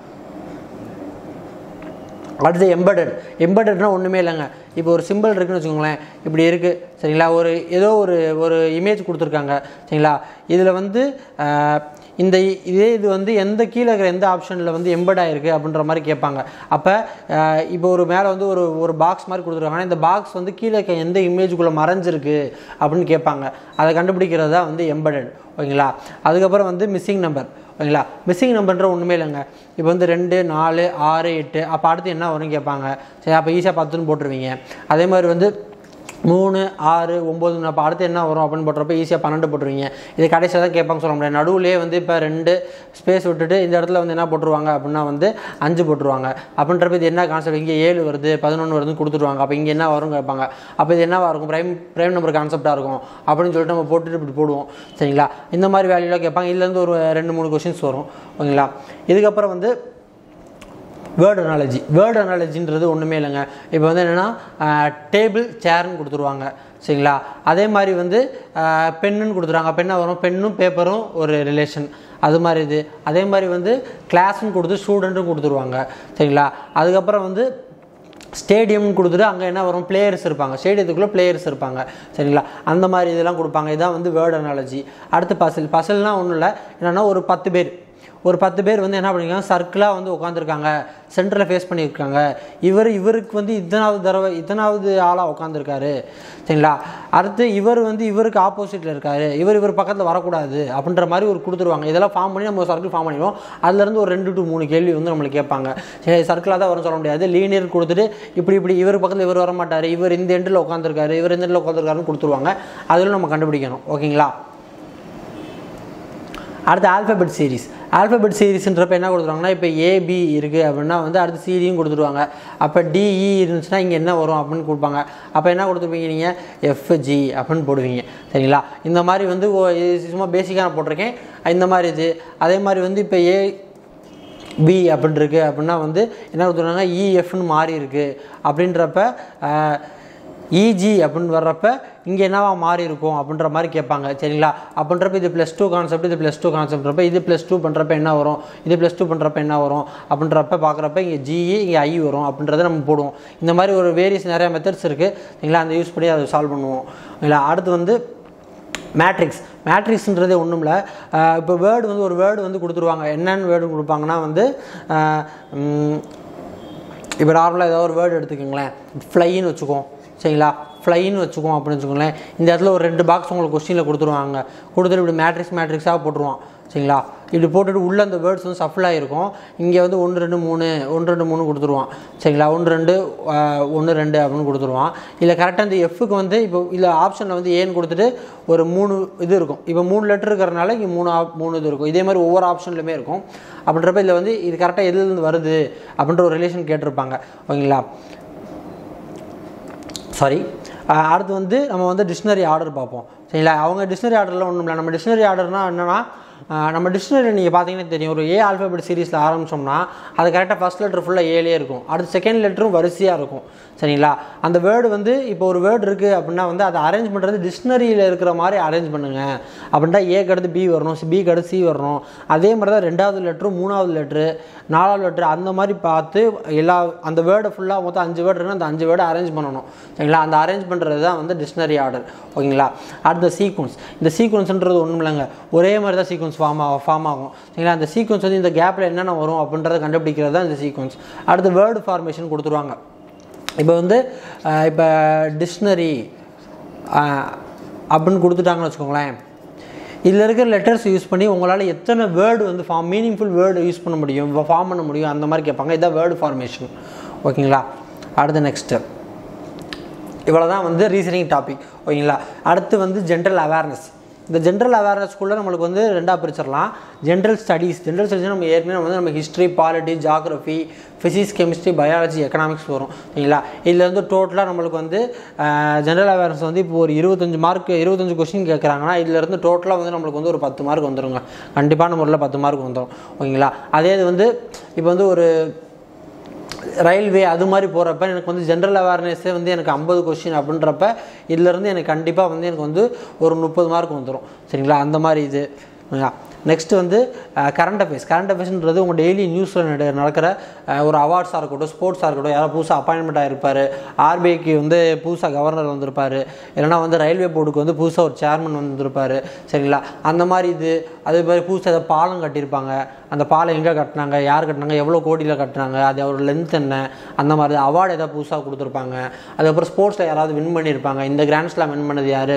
அடுத்து எம்படட் எம்படட்னா ஒன்றுமே இல்லைங்க இப்போ ஒரு சிம்பிள் இருக்குன்னு வச்சுக்கோங்களேன் இப்படி இருக்குது சரிங்களா ஒரு ஏதோ ஒரு ஒரு இமேஜ் கொடுத்துருக்காங்க சரிங்களா இதில் வந்து ஆஹ், இந்த இ- இதே இது வந்து எந்த கீழே இருக்கிற எந்த ஆப்ஷனில் வந்து எம்பட் ஆயிருக்கு அப்படின்ற மாதிரி கேட்பாங்க அப்போ இப்போ ஒரு மேலே வந்து ஒரு ஒரு பாக்ஸ் மாதிரி கொடுத்துருக்காங்க இந்த பாக்ஸ் வந்து கீழே இருக்க எந்த இமேஜுக்குள்ளே மறைஞ்சிருக்கு அப்படின்னு கேட்பாங்க அதை கண்டுபிடிக்கிறது தான் வந்து எம்படட் ஓகேங்களா அதுக்கப்புறம் வந்து மிஸ்ஸிங் நம்பர் ஓகேங்களா மிஸ்ஸிங் நம்பர்ன்ற ஒன்றுமே இல்லைங்க இப்போ வந்து ரெண்டு நாலு ஆறு எட்டு அப்போ அடுத்து என்ன வரும்னு கேட்பாங்க சரி அப்போ ஈஸியாக பத்துன்னு போட்டுருவீங்க அதே மாதிரி வந்து மூணு ஆறு ஒம்பது அப்போ அடுத்து என்ன வரும் அப்படின்னு போட்டுறப்ப ஈஸியாக பன்னெண்டு போட்டுருவீங்க இது கடைசியாக தான் கேட்பாங்க சொல்ல முடியாது நடுவுலேயே வந்து இப்போ ரெண்டு ஸ்பேஸ் விட்டுட்டு இந்த இடத்துல வந்து என்ன போட்டுருவாங்க அப்படின்னா வந்து அஞ்சு போட்டுருவாங்க அப்படின்றப்ப இது என்ன கான்செப்ட் இங்கே ஏழு வருது பதினொன்று வருதுன்னு கொடுத்துருவாங்க அப்போ இங்கே என்ன வரும் கேட்பாங்க அப்போ இது என்னவா இருக்கும் பிரைம் பிரைம் நம்பர் கான்செப்டாக இருக்கும் அப்படின்னு சொல்லிட்டு நம்ம போட்டுட்டு இப்படி போடுவோம் சரிங்களா இந்த மாதிரி வேல்யூலாம் கேட்பாங்க இதுலேருந்து ஒரு ரெண்டு மூணு கொஷின்ஸ் வரும் ஓகேங்களா இதுக்கப்புறம் வந்து வேர்ட் அனாலஜி வேர்ட் அனாலஜின்றது ஒன்றுமே இல்லைங்க இப்போ வந்து என்னென்னா டேபிள் சேர்னு கொடுத்துருவாங்க சரிங்களா அதே மாதிரி வந்து பெண்ணுன்னு கொடுத்துருவாங்க பெண்ணாக வரும் பெண்ணும் பேப்பரும் ஒரு ரிலேஷன் அது மாதிரி இது அதே மாதிரி வந்து கிளாஸ்னு கொடுத்து ஸ்டூடெண்ட்டும் கொடுத்துருவாங்க சரிங்களா அதுக்கப்புறம் வந்து ஸ்டேடியம்னு கொடுத்துட்டு அங்கே என்ன வரும் பிளேயர்ஸ் இருப்பாங்க ஸ்டேடியத்துக்குள்ளே பிளேயர்ஸ் இருப்பாங்க சரிங்களா அந்த மாதிரி இதெல்லாம் கொடுப்பாங்க இதான் வந்து வேர்ட் அனாலஜி அடுத்து பசில் பசில்னால் ஒன்றும் இல்லை என்னென்னா ஒரு பத்து பேர் ஒரு பத்து பேர் வந்து என்ன பண்ணிருக்காங்க சர்க்கிளாக வந்து உட்காந்துருக்காங்க சென்டரில் ஃபேஸ் பண்ணியிருக்காங்க இவர் இவருக்கு வந்து இத்தனாவது தடவை இத்தனாவது ஆளாக உட்காந்துருக்காரு சரிங்களா அடுத்து இவர் வந்து இவருக்கு ஆப்போசிட்டில் இருக்காரு இவர் இவர் பக்கத்தில் வரக்கூடாது அப்படின்ற மாதிரி ஒரு கொடுத்துருவாங்க இதெல்லாம் ஃபார்ம் பண்ணி நம்ம சர்க்கிள் ஃபார்ம் பண்ணிடுவோம் அதுலேருந்து ஒரு ரெண்டு டு மூணு கேள்வி வந்து நம்மளுக்கு கேட்பாங்க சரி சர்க்கிளாக தான் வரும்னு சொல்ல முடியாது லீனியர் கொடுத்துட்டு இப்படி இப்படி இவர் பக்கத்தில் இவர் வர மாட்டார் இவர் இந்த எண்டில் உட்காந்துருக்காரு இவர் இந்த எண்டில் உட்காந்துருக்காருன்னு கொடுத்துருவாங்க அதில் நம்ம கண்டுபிடிக்கணும் ஓகேங்களா அடுத்து ஆல்ஃபபெட் சீரிஸ் ஆல்ஃபபெட் சீரிஸ்ன்றப்ப என்ன கொடுத்துருவாங்கன்னா இப்போ ஏபி இருக்குது அப்படின்னா வந்து அடுத்து சிடியும் கொடுத்துருவாங்க அப்போ டிஇ இருந்துச்சுன்னா இங்கே என்ன வரும் அப்படின்னு கொடுப்பாங்க அப்போ என்ன கொடுத்துருப்பீங்க நீங்கள் எஃப்ஜி அப்படின்னு போடுவீங்க சரிங்களா இந்த மாதிரி வந்து ஓ- இது சும்மா பேசிக்காக நான் போட்டிருக்கேன் இந்த மாதிரி இது அதே மாதிரி வந்து இப்போ ஏ பி அப்படின்னு இருக்கு அப்படின்னா வந்து என்ன கொடுத்துருவாங்க இஎஃப்னு மாறி இருக்கு அப்படின்றப்ப இஜி அப்படின்னு வர்றப்ப இங்கே என்னவா மாறி இருக்கும் அப்படின்ற மாதிரி கேட்பாங்க சரிங்களா அப்படின்றப்ப இது ப்ளஸ் டூ கான்செப்ட் இது ப்ளஸ் டூ கான்செப்ட்றப்ப இது ப்ளஸ் டூ பண்ணுறப்ப என்ன வரும் இது ப்ளஸ் டூ பண்ணுறப்ப என்ன வரும் அப்படின்றப்ப பார்க்குறப்ப இங்கே ஜிஇ இங்கே ஐ வரும் அப்படின்றத நம்ம போடுவோம் இந்த மாதிரி ஒரு வேரியஸ் நிறைய மெத்தட்ஸ் இருக்குது சரிங்களா அந்த யூஸ் பண்ணி அதை சால்வ் பண்ணுவோம் இல்லை அடுத்து வந்து மேட்ரிக்ஸ் மேட்ரிக்ஸ்ன்றதே ஒன்றும் இல்லை இப்போ வேர்டு வந்து ஒரு வேர்டு வந்து கொடுத்துருவாங்க என்னென்னு வேர்டு கொடுப்பாங்கன்னா வந்து இப்போ நார்மலாக ஏதாவது ஒரு வேர்டு எடுத்துக்கோங்களேன் ஃப்ளைன்னு வச்சுக்கோம் சரிங்களா ஃப்ளைன்னு வச்சுக்கோம் அப்படின்னு வச்சுக்கோங்களேன் இந்த இடத்துல ஒரு ரெண்டு பாக்ஸ் உங்களுக்கு கொஸ்டினில் கொடுத்துருவாங்க கொடுத்துட்டு இப்படி மேட்ரிக்ஸ் மேட்ரிக்ஸாக போட்டுருவான் சரிங்களா இப்படி போட்டுட்டு உள்ளே அந்த வேர்ட்ஸ் வந்து சஃபிள் ஆகிருக்கும் இங்கே வந்து ஒன்று ரெண்டு மூணு ஒன்று ரெண்டு மூணு கொடுத்துருவான் சரிங்களா ஒன்று ரெண்டு ஒன்று ரெண்டு அப்படின்னு கொடுத்துருவான் இல்லை கரெக்டாக இந்த எஃப்க்கு வந்து இப்போ இல்லை ஆப்ஷனில் வந்து ஏன்னு கொடுத்துட்டு ஒரு மூணு இது இருக்கும் இப்போ மூணு லெட்டர் இருக்கிறனால இங்கே மூணு op- மூணு இது இருக்கும் இதே மாதிரி ஒவ்வொரு ஆப்ஷன்லையுமே இருக்கும் அப்படின்றப்ப இதில் வந்து இது கரெக்டாக எதுலேருந்து வருது அப்படின்ற ஒரு ரிலேஷன் கேட்டிருப்பாங்க ஓகேங்களா சாரி அடுத்து வந்து நம்ம வந்து டிக்ஷனரி ஆர்டர் பார்ப்போம் சரிங்களா அவங்க டிக்ஷனரி ஆர்டரில் ஒன்றும் இல்லை நம்ம டிக்ஷனரி ஆர்டர்னா என்னென்னா நம்ம டிக்ஷனரி நீங்கள் பார்த்தீங்கன்னா தெரியும் ஒரு ஏ ஆல்ஃபபெட் சீரிஸில் ஆரம்பிச்சோம்னா அது கரெக்டாக ஃபஸ்ட் லெட்டர் ஃபுல்லாக ஏலே இருக்கும் அடுத்து செகண்ட் லெட்டரும் வரிசையாக இருக்கும் சரிங்களா அந்த வேர்டு வந்து இப்போ ஒரு வேர்டு இருக்குது அப்படின்னா வந்து அதை அரேஞ்ச் பண்ணுறது டிக்ஷனரியில் இருக்கிற மாதிரி அரேஞ்ச் பண்ணுங்க அப்படின்ட்டா ஏக்கு அடுத்து பி வரணும் பிக்கு அடுத்து சி வரணும் அதே மாதிரி தான் ரெண்டாவது லெட்ரு மூணாவது லெட்ரு நாலாவது லெட்ரு அந்த மாதிரி பார்த்து எல்லா அந்த வேர்டை ஃபுல்லாக மொத்தம் அஞ்சு வேர்டு இருக்குன்னா அந்த அஞ்சு வேர்டை அரேஞ்ச் பண்ணணும் சரிங்களா அந்த அரேஞ்ச் பண்ணுறது தான் வந்து டிக்ஷனரி ஆர்டர் ஓகேங்களா அடுத்த சீக்வன்ஸ் இந்த சீக்வன்ஸ்ன்றது ஒன்றும் இல்லைங்க ஒரே மாதிரி தான் சீக்வன்ஸ் சீக்வன்ஸ் ஃபார்ம் ஆகும் ஃபார்ம் ஆகும் சரிங்களா அந்த சீக்வன்ஸ் வந்து இந்த கேப்பில் என்னென்ன வரும் அப்படின்றத கண்டுபிடிக்கிறது தான் இந்த சீக்வன்ஸ் அடுத்து வேர்டு ஃபார்மேஷன் கொடுத்துருவாங்க இப்போ வந்து அஹ், இப்போ டிக்ஷனரி அப்படின்னு கொடுத்துட்டாங்கன்னு வச்சுக்கோங்களேன் இதில் இருக்கிற லெட்டர்ஸ் யூஸ் பண்ணி உங்களால் எத்தனை வேர்டு வந்து ஃபார்ம் மீனிங்ஃபுல் வேர்டு யூஸ் பண்ண முடியும் ஃபார்ம் பண்ண முடியும் அந்த மாதிரி கேட்பாங்க இதான் வேர்டு ஃபார்மேஷன் ஓகேங்களா அடுத்து நெக்ஸ்ட்டு இவ்வளோ தான் வந்து ரீசனிங் டாபிக் ஓகேங்களா அடுத்து வந்து ஜென்ரல் அவேர்னஸ் இந்த ஜென்ரல் அவேர்னஸ்க்குள்ளே நம்மளுக்கு வந்து ரெண்டாக பிரிச்சிடலாம் ஜென்ரல் ஸ்டடீஸ் ஜென்ரல் ஸ்டடீஸ் நம்ம ஏற்கனவே வந்து நம்ம history polity geography physics chemistry biology economics வரும் சரிங்களா இதில் வந்து டோட்டலாக நம்மளுக்கு வந்து ஜென்ரல் அவேர்னஸ் வந்து இப்போ ஒரு இருபத்தஞ்சு மார்க் இருபத்தஞ்சு கொஸ்டின் கேட்குறாங்கன்னா இதுலேருந்து டோட்டலாக வந்து நம்மளுக்கு வந்து ஒரு பத்து மார்க் வந்துருங்க கண்டிப்பான முறையில் பத்து மார்க் வந்துடும் ஓகேங்களா அதே இது வந்து இப்போ வந்து ஒரு ரயில்வே அது மாதிரி போகிறப்ப எனக்கு வந்து ஜென்ரல் அவேர்னஸே வந்து எனக்கு ஐம்பது கொஷின் அப்படின்றப்ப இதுலேருந்து எனக்கு கண்டிப்பாக வந்து எனக்கு வந்து ஒரு முப்பது மார்க் வந்துடும் சரிங்களா அந்த மாதிரி இது நெக்ஸ்ட் வந்து கரண்ட் அஃபேர்ஸ் கரண்ட் அஃபேர்ஸ்ன்றது உங்கள் டெய்லி நியூஸில் நடக்கிற அஹ், ஒரு அவார்ட்ஸாக இருக்கட்டும் ஸ்போர்ட்ஸாக இருக்கட்டும் யாராவது புதுசாக அப்பாயின்மெண்ட் ஆகிருப்பார் ஆர்பிஐக்கு வந்து புதுசாக கவர்னர் வந்திருப்பார் இல்லைனா வந்து ரயில்வே போர்டுக்கு வந்து புதுசாக ஒரு சேர்மன் வந்திருப்பார் சரிங்களா அந்த மாதிரி இது அதே மாதிரி புதுசாக ஏதாவது பாலம் கட்டியிருப்பாங்க அந்த பாலம் எங்கே கட்டினாங்க யார் கட்டினாங்க எவ்வளோ கோடியில் கட்டினாங்க அது அவரோட லென்த் என்ன அந்த மாதிரி அவார்டு ஏதாவது புதுசாக கொடுத்துருப்பாங்க அதுக்கப்புறம் ஸ்போர்ட்ஸில் யாராவது வின் பண்ணியிருப்பாங்க இந்த கிராண்ட் ஸ்லாம் வின் பண்ணது யார்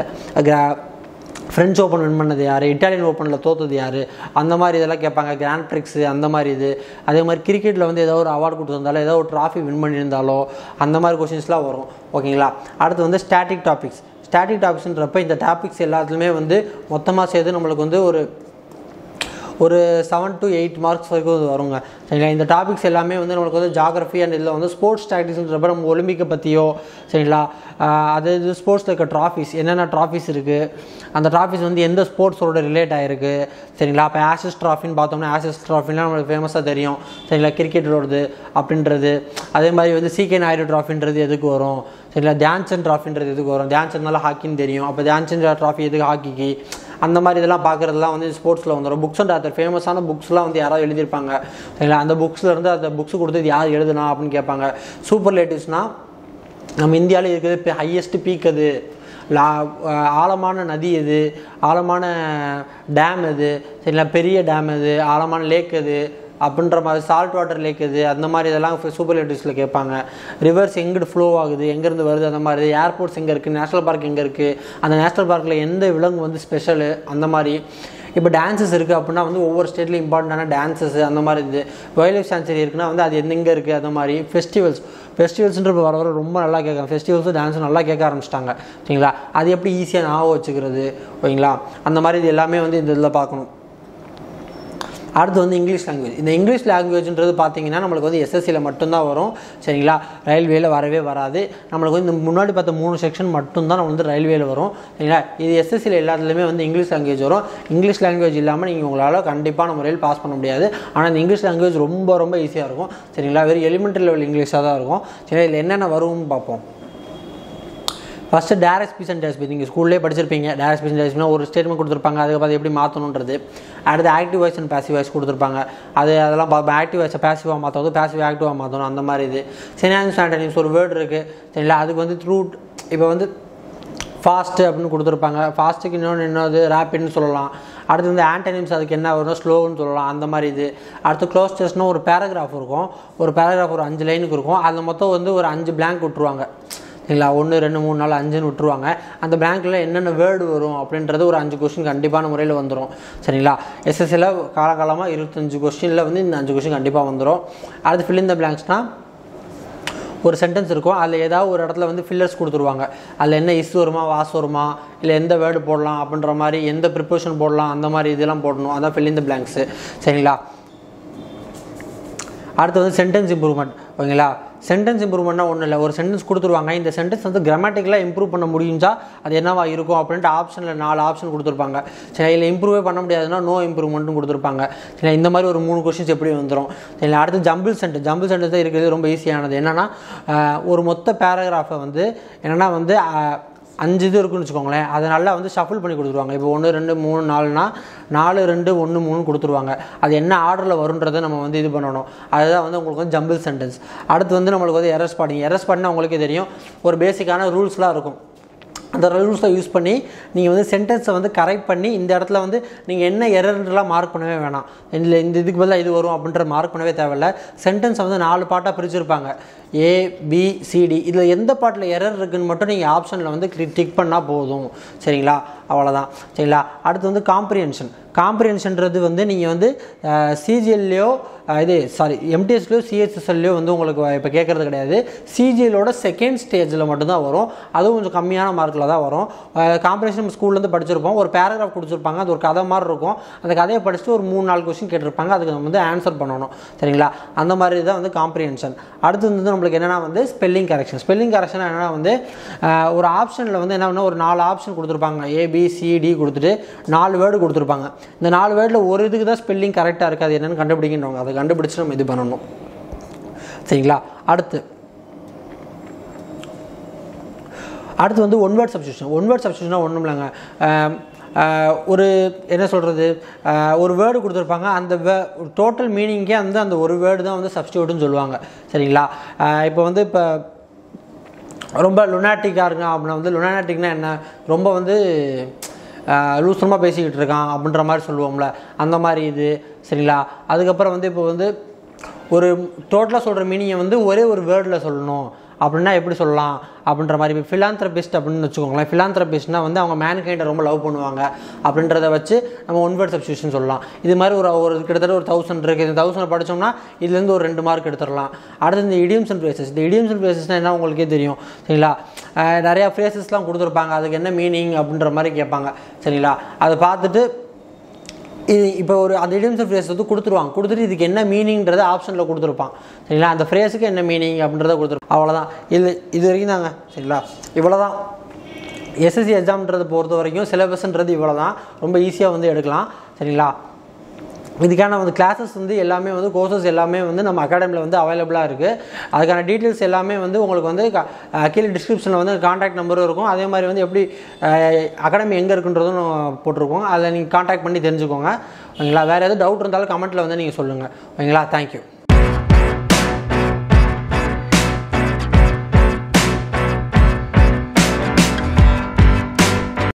ஃப்ரெஞ்ச் ஓப்பன் வின் பண்ணது யார் இட்டாலியன் ஓப்பனில் தோத்தது யார் அந்த மாதிரி இதெல்லாம் கேட்பாங்க கிராண்ட் ட்ரிக்ஸு அந்த மாதிரி இது அதே மாதிரி கிரிக்கெட்டில் வந்து ஏதோ ஒரு அவார்டு கொடுத்துருந்தாலோ ஏதோ ஒரு ட்ராஃபி வின் பண்ணியிருந்தாலோ அந்த மாதிரி கொஷின்ஸ்லாம் வரும் ஓகேங்களா அடுத்து வந்து ஸ்டாட்டிக் டாபிக்ஸ் ஸ்டாட்டிக் டாபிக்ஸ்ன்றப்ப இந்த டாபிக்ஸ் எல்லாத்துலேயுமே வந்து மொத்தமாக சேர்த்து நம்மளுக்கு வந்து ஒரு ஒரு செவன் டு எயிட் மார்க்ஸ் வரைக்கும் இது வருங்க சரிங்களா இந்த டாபிக்ஸ் எல்லாமே வந்து நம்மளுக்கு வந்து ஜாகிரஃபி அண்ட் இதில் வந்து ஸ்போர்ட்ஸ் டாக்டிக்ஸ்ன்றப்ப நம்ம ஒலிம்பிக்கை பற்றியோ சரிங்களா ஆஹ் அது இது ஸ்போர்ட்ஸில் இருக்க ட்ராஃபிஸ் என்னென்ன ட்ராஃபிஸ் இருக்குது அந்த ட்ராஃபிஸ் வந்து எந்த ஸ்போர்ட்ஸோட ரிலேட் ஆகிருக்கு சரிங்களா அப்போ ஆஷஸ் ட்ராஃபின்னு பார்த்தோம்னா ஆஷஸ் ட்ராஃபின்லாம் நம்மளுக்கு ஃபேமஸாக தெரியும் சரிங்களா கிரிக்கெட்டோடது அப்படின்றது அதே மாதிரி வந்து சிகே நாயுடு ட்ராஃபின்றது எதுக்கு வரும் சரிங்களா தியான்சந்த் ட்ராஃபின்றது எதுக்கு வரும் தியான்சந்த்னால ஹாக்கின்னு தெரியும் அப்போ தியான்சந்த் ட்ராஃபி எதுக்கு ஹாக்கிக்கு அந்த மாதிரி இதெல்லாம் பார்க்குறதுலாம் வந்து ஸ்போர்ட்ஸில் வந்துடும் புக்ஸ் அண்ட் ஆத்தர் ஃபேமஸான புக்ஸ்லாம் வந்து யாராவது எழுதியிருப்பாங்க சரிங்களா அந்த புக்ஸில் இருந்து அந்த புக்ஸ் கொடுத்து இது யார் எழுதுனா அப்படின்னு கேட்பாங்க சூப்பர் லேட்டிவ்ஸ்னால் நம்ம இந்தியாவில் இருக்கிறது இப்போ ஹையஸ்ட் பீக் அது லா அஹ் ஆழமான நதி எது ஆழமான டேம் எது சரிங்களா பெரிய டேம் எது ஆழமான லேக் எது அப்படின்ற மாதிரி சால்ட் வாட்டர் லேக் எது அந்த மாதிரி இதெல்லாம் சூப்பர் லேட்டிவ்ஸில் கேட்பாங்க ரிவர்ஸ் எங்கிட்டு ஃப்ளோ ஆகுது எங்கேருந்து வருது அந்த மாதிரி ஏர்போர்ட்ஸ் எங்கே இருக்குது நேஷ்னல் பார்க் எங்கே இருக்குது அந்த நேஷ்னல் பார்க்கில் எந்த விலங்கு வந்து ஸ்பெஷலு அந்த மாதிரி இப்போ டான்சஸ் இருக்குது அப்படின்னா வந்து ஒவ்வொரு ஸ்டேட்லையும் இம்பார்ட்டண்டான டான்சஸ் அந்த மாதிரி இது வைல்ட் லைஃப் சான்ச்சுரி இருக்குன்னா வந்து அது எங்கே இருக்குது அந்த மாதிரி ஃபெஸ்டிவல்ஸ் ஃபெஸ்டிவல்ஸ்ன்ற வர வர ரொம்ப நல்லா கேட்குறாங்க ஃபெஸ்டிவல்ஸும் டான்ஸும் நல்லா கேட்க ஆரம்பிச்சிட்டாங்க சரிங்களா அது எப்படி ஈஸியாக ஞாபகம் வச்சுக்கிறது ஓகேங்களா அந்த மாதிரி இது எல்லாமே வந்து இந்த இதில் பார்க்கணும் அடுத்து வந்து இங்கிலீஷ் லாங்குவேஜ் இந்த இங்கிலீஷ் லாங்குவேஜ்ன்றது பார்த்தீங்கன்னா நம்மளுக்கு வந்து எஸ்எஸ்சியில் மட்டும்தான் வரும் சரிங்களா ரயில்வேல வரவே வராது நம்மளுக்கு வந்து இந்த முன்னாடி பார்த்த மூணு செக்ஷன் மட்டும்தான் நம்ம வந்து ரயில்வேல வரும் சரிங்களா இது எஸ்எஸ்சியில் எல்லாத்துலேயுமே வந்து இங்கிலீஷ் லாங்குவேஜ் வரும் இங்கிலீஷ் லாங்குவேஜ் இல்லாமல் நீங்கள் உங்களால் கண்டிப்பான முறையில் பாஸ் பண்ண முடியாது ஆனால் இந்த இங்கிலீஷ் லாங்குவேஜ் ரொம்ப ரொம்ப ஈஸியாக இருக்கும் சரிங்களா வெறும் எலிமெண்ட்ரி லெவல் இங்கிலீஷாக தான் இருக்கும் சரி இதில் என்னென்ன வரும்னு பார்ப்போம் ஃபஸ்ட்டு டேரக்ட் ஸ்பீச் அண்ட் டேஸ்பீச் நீங்கள் ஸ்கூல்லேயே படிச்சிருப்பீங்க டேரக்ட் ஸ்பீச் அண்ட் டேஸ்பீச்னா ஒரு ஸ்டேட்மெண்ட் கொடுத்துருப்பாங்க அதுக்கு அதை எப்படி மாற்றணுன்றது அடுத்து active voice and passive voice கொடுத்துருப்பாங்க அது அதெல்லாம் பார்ப்போம் ஆக்டிவ் வாய்ஸை பேசிவாக மாற்றணும் பேசிவ் ஆக்டிவாக மாற்றணும் அந்த மாதிரி இது சினானிம்ஸ் ஆண்டனிம்ஸ் ஒரு வேர்டு இருக்குது சரிங்களா அதுக்கு வந்து த்ரூ இப்போ வந்து ஃபாஸ்ட்டு அப்படின்னு கொடுத்துருப்பாங்க ஃபாஸ்ட்டுக்கு இன்னொன்று என்னது ரேப்பிட்னு சொல்லலாம் அடுத்து வந்து ஆண்டனிம்ஸ் அதுக்கு என்ன வரும் ஸ்லோன்னு சொல்லலாம் அந்த மாதிரி இது அடுத்து க்ளோஸ் டெஸ்ட்னா ஒரு பேராகிராஃப் இருக்கும் ஒரு பேராகிராஃப் ஒரு அஞ்சு லைனுக்கு இருக்கும் அதில் மொத்தம் வந்து ஒரு அஞ்சு blank விட்ருவாங்க சரிங்களா ஒன்று ரெண்டு மூணு நாலு அஞ்சுன்னு விட்ருவாங்க அந்த பேங்க்கில் என்னென்ன வேர்டு வரும் அப்படின்றது ஒரு அஞ்சு கொஸ்டின் கண்டிப்பான முறையில் வந்துடும் சரிங்களா எஸ்எஸ்சியில் காலகாலமாக இருபத்தஞ்சு கொஸ்டினில் வந்து இந்த அஞ்சு கொஸ்டின் கண்டிப்பாக வந்துடும் அடுத்து fill in the blanksனால் ஒரு சென்டென்ஸ் இருக்கும் அதில் ஏதாவது ஒரு இடத்துல வந்து ஃபில்லர்ஸ் கொடுத்துருவாங்க அதில் என்ன இஸ் வருமா வாஸ் வருமா இல்லை எந்த வேர்டு போடலாம் அப்படின்ற மாதிரி எந்த ப்ரிப்பரேஷன் போடலாம் அந்த மாதிரி இதெல்லாம் போடணும் அதான் fill in the blanks சரிங்களா அடுத்து வந்து சென்டென்ஸ் இம்ப்ரூவ்மெண்ட் ஓகேங்களா சென்டென்ஸ் இம்ப்ரூவ்மெண்ட்னா ஒன்றும் இல்லை ஒரு சென்டென்ஸ் கொடுத்துருவாங்க இந்த சென்டென்ஸ் வந்து கிராமட்டிக்கலாக இம்ப்ரூவ் பண்ண முடிஞ்சா அது என்னவா இருக்கும் அப்படின்ட்டு ஆப்ஷனில் நாலு ஆப்ஷன் கொடுத்துருப்பாங்க சரி இதில் இம்ப்ரூவே பண்ண முடியாதுன்னா நோ இம்ப்ரூவ்மெண்ட்டும் கொடுத்துருப்பாங்க சரி இந்த மாதிரி ஒரு மூணு கொஸ்டின்ஸ் எப்படி வந்துடும் சரி அடுத்து ஜம்பிள் சென்டென்ஸ் ஜம்பிள் சென்டென்ஸ் தான் இருக்கிறது ரொம்ப ஈஸியானது என்னென்னா ஒரு மொத்த பேராகிராஃபை வந்து என்னென்னா வந்து ஆஹ், அஞ்சு இது இருக்குன்னு வச்சுக்கோங்களேன் அதை நல்லா வந்து ஷஃபிள் பண்ணி கொடுத்துருவாங்க இப்போ ஒன்று ரெண்டு மூணு நாலுனா நாலு ரெண்டு ஒன்று மூணு கொடுத்துருவாங்க அது என்ன ஆர்டரில் வருன்றதை நம்ம வந்து இது பண்ணணும் அதுதான் வந்து உங்களுக்கு வந்து ஜம்பிள் சென்டென்ஸ் அடுத்து வந்து நம்மளுக்கு வந்து எரஸ் பாடிங் எரஸ் பாடினா உங்களுக்கே தெரியும் ஒரு பேசிக்கான ரூல்ஸ்லாம் இருக்கும் அந்த ரூல்ஸை யூஸ் பண்ணி நீங்கள் வந்து சென்டென்ஸை வந்து கரெக்ட் பண்ணி இந்த இடத்துல வந்து நீங்கள் என்ன எரர்லாம் மார்க் பண்ணவே வேணாம் இல்லை இந்த இதுக்கு பதிலாக இது வரும் அப்படின்ற மார்க் பண்ணவே தேவையில்ல சென்டென்ஸை வந்து நாலு பாட்டாக பிரிச்சிருப்பாங்க ஏ பி சிடி இதில் எந்த பாட்டில் எரர் இருக்குன்னு மட்டும் நீங்கள் ஆப்ஷனில் வந்து டிக் பண்ணால் போதும் சரிங்களா அவ்வளோதான் சரிங்களா அடுத்து வந்து காம்ப்ரிஹென்ஷன் காம்ப்ரிஹென்ஷன்றது வந்து நீங்கள் வந்து சிஜிஎல்லையோ இது சாரி எம்டிஎஸ்லையோ சிஹெச்எஸ்எல்லையோ வந்து உங்களுக்கு இப்போ கேட்குறது கிடையாது சிஜிஎலோட செகண்ட் ஸ்டேஜில் மட்டும்தான் வரும் அதுவும் கொஞ்சம் கம்மியான மார்க்கில் தான் வரும் காம்படிஷன் நம்ம ஸ்கூல்லேருந்து படிச்சிருப்போம் ஒரு பேராகிராஃப் கொடுத்துருப்பாங்க அது ஒரு கதை மாதிரி இருக்கும் அந்த கதையை படிச்சுட்டு ஒரு மூணு நாலு கொஸ்டின் கேட்டிருப்பாங்க அதுக்கு நம்ம வந்து ஆன்சர் பண்ணணும் சரிங்களா அந்த மாதிரி தான் வந்து காம்ப்ரிஹென்ஷன் அடுத்து வந்து நம்மளுக்கு என்னென்னா வந்து ஸ்பெல்லிங் கரெக்ஷன் ஸ்பெல்லிங் கரெக்ஷன் என்னென்னா வந்து அஹ், ஒரு ஆப்ஷனில் வந்து என்ன பண்ணா ஒரு நாலு ஆப்ஷன் கொடுத்துருப்பாங்க ஏபிசிடி கொடுத்துட்டு நாலு வேர்டு கொடுத்துருப்பாங்க இந்த நாலு வேர்டில் ஒரு இதுக்கு தான் ஸ்பெல்லிங் கரெக்டாக இருக்காது என்னென்னு கண்டுபிடிக்கணும் அதை கண்டுபிடிச்சு நம்ம இது பண்ணணும் சரிங்களா அடுத்து அடுத்து வந்து one word substitution one word சப்ஸ்டியூஷனாக ஒன்றும் இல்லைங்க ஆம், ஆஹ், ஒரு என்ன சொல்கிறது ஒரு வேர்டு கொடுத்துருப்பாங்க அந்த வே டோட்டல் மீனிங்கே வந்து அந்த ஒரு வேர்டு தான் வந்து சப்ஸ்டியூட்னு சொல்லுவாங்க சரிங்களா ஆஹ், இப்போ வந்து இப்போ ரொம்ப லுனாட்டிக்காக இருக்கான் அப்படின்னா வந்து லுனாட்டிக்னா என்ன ரொம்ப வந்து லூசனமாக பேசிக்கிட்டு இருக்கான் அப்படின்ற மாதிரி சொல்லுவோம்ல அந்த மாதிரி இது சரிங்களா அதுக்கப்புறம் வந்து இப்போ வந்து ஒரு டோட்டலாக சொல்கிற மீனிங்கை வந்து ஒரே ஒரு வேர்டில் சொல்லணும் அப்படின்னா எப்படி சொல்லலாம் அப்படின்ற மாதிரி இப்போ ஃபிலாந்த்ரபிஸ்ட் அப்படின்னு வச்சுக்கோங்களேன் ஃபிலாந்த்ரபிஸ்ட்னா வந்து அவங்க மேன்கைண்டை ரொம்ப லவ் பண்ணுவாங்க அப்படின்றத வச்சு நம்ம ஒன் வேர்ட் சப்ஸ்டியூஷன் சொல்லலாம் இது மாதிரி ஒரு ஒரு கிட்டத்தட்ட ஒரு தௌசண்ட் இருக்குது இந்த தௌசண்ட் படித்தோம்னா இதுலேருந்து ஒரு ரெண்டு மார்க் எடுத்துடலாம் அடுத்து இந்த இடியம்ஸ் அண்ட் ஃப்ரேசஸ் இந்த இடியம்ஸ் அண்ட் ஃப்ரேசஸ்னால் என்ன உங்களுக்கே தெரியும் சரிங்களா அஹ் நிறையா ஃப்ரேசஸ்லாம் கொடுத்துருப்பாங்க அதுக்கு என்ன மீனிங் அப்படின்ற மாதிரி கேட்பாங்க சரிங்களா அதை பார்த்துட்டு இது இப்போ ஒரு அந்த இடியம்ஸ் ஃப்ரேஸ் வந்து கொடுத்துருவாங்க கொடுத்துட்டு இதுக்கு என்ன மீனிங்கிறத ஆப்ஷனில் கொடுத்துருப்பான் சரிங்களா அந்த ஃப்ரேஸுக்கு என்ன மீனிங் அப்படின்றத கொடுத்துருப்பான் அவ்வளோதான் இது இது வரைக்கும் தாங்க சரிங்களா இவ்வளோ தான் எஸ்எஸ்சி எக்ஸாம்ன்றதை பொறுத்த வரைக்கும் சிலபஸ்ன்றது இவ்வளோ தான் ரொம்ப ஈஸியாக வந்து எடுக்கலாம் சரிங்களா இதுக்கான வந்து கிளாஸஸ் வந்து எல்லாமே வந்து கோர்சஸ் எல்லாமே வந்து நம்ம அகாடமியில் வந்து அவைலபிளாக இருக்குது அதுக்கான டீட்டெயில்ஸ் எல்லாமே வந்து உங்களுக்கு வந்து க- அஹ் கீழே டிஸ்கிரிப்ஷனில் வந்து காண்டாக்ட் நம்பரும் இருக்கும் அதே மாதிரி வந்து எப்படி அகாடமி எங்கே இருக்குன்றதும் நான் போட்டிருக்கோம் அதில் நீங்கள் காண்டாக்ட் பண்ணி தெரிஞ்சுக்கோங்க ஓகேங்களா வேறு எதுவும் டவுட் இருந்தாலும் கமெண்ட்டில் வந்து நீங்கள் சொல்லுங்கள் ஓகேங்களா தேங்க்யூ